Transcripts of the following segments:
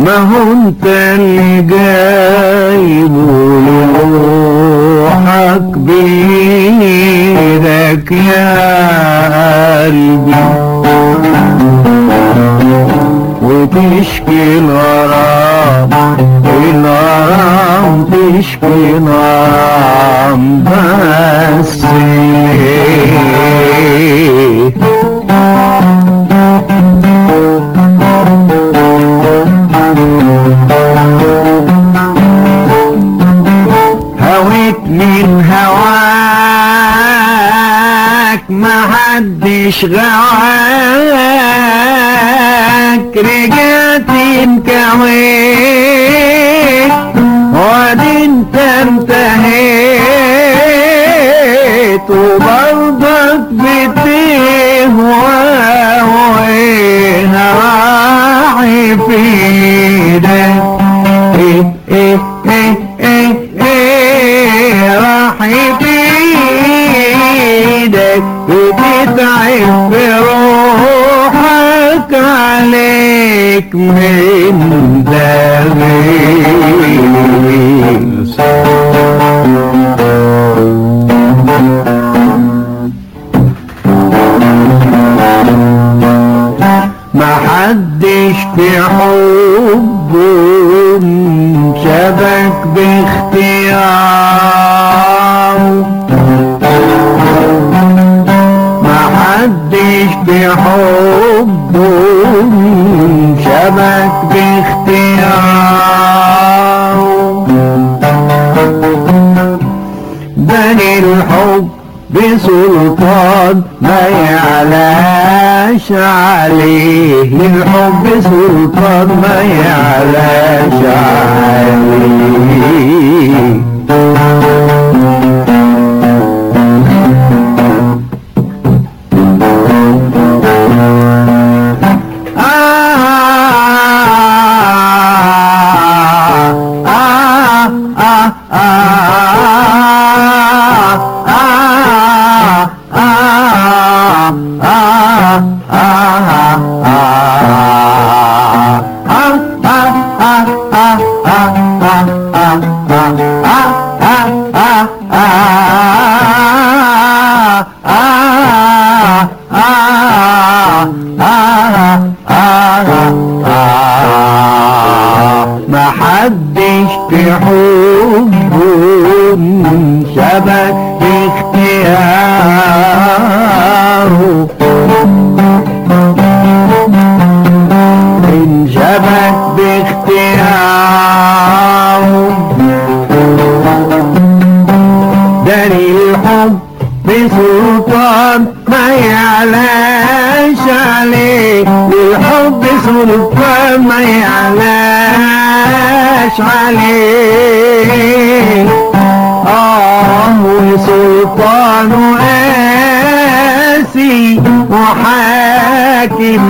ما هو انت اللي جايبه لروحك بيدك يا قلبي وتشكي الغرام الغرام تشكي الغرام بس ليه هويت من هواك ما حدش غواك رجعت انكويت وادي انت انتهيت وبرضك بتهوى وهواعي في ايدك ايه ايه ايه ايه ايه راح بايدك بتتعب في روحك عليك من دغيس ما حدش في حبه شبك باختياره ما حدش في حبه شبك باختياره بني الحب بسلطان ما يعلاش عليه الحب سلطان ما يعلاش عليه ما حدش في حبه شبك باختياره إن شبك باختياره دليل الحب بسلطان ما يعلاش عليه للحب سلطان ما يعلاش عليه آه وسلطانه قاسي وحاكم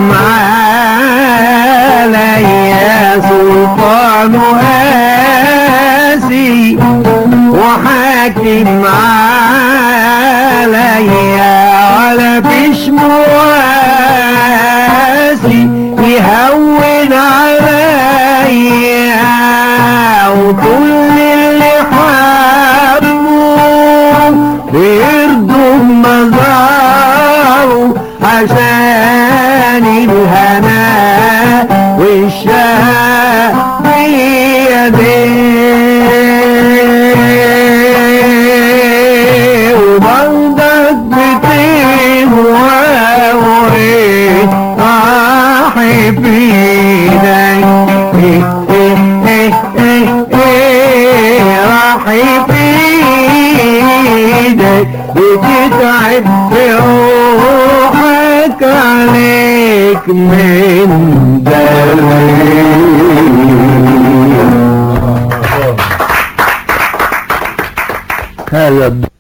عليا سلطانه قاسي وحاكم عليا ولا فيش مواسي يهون عليا وكل اللي حبوا بيرضوا بمزاره عشان الهنا والشقية دي وبرضك بتهوى وإيه أحب إيدك إيه إيه إيه إيه إيه راح بإيدك بتتعب روحك عليك من دليل هذا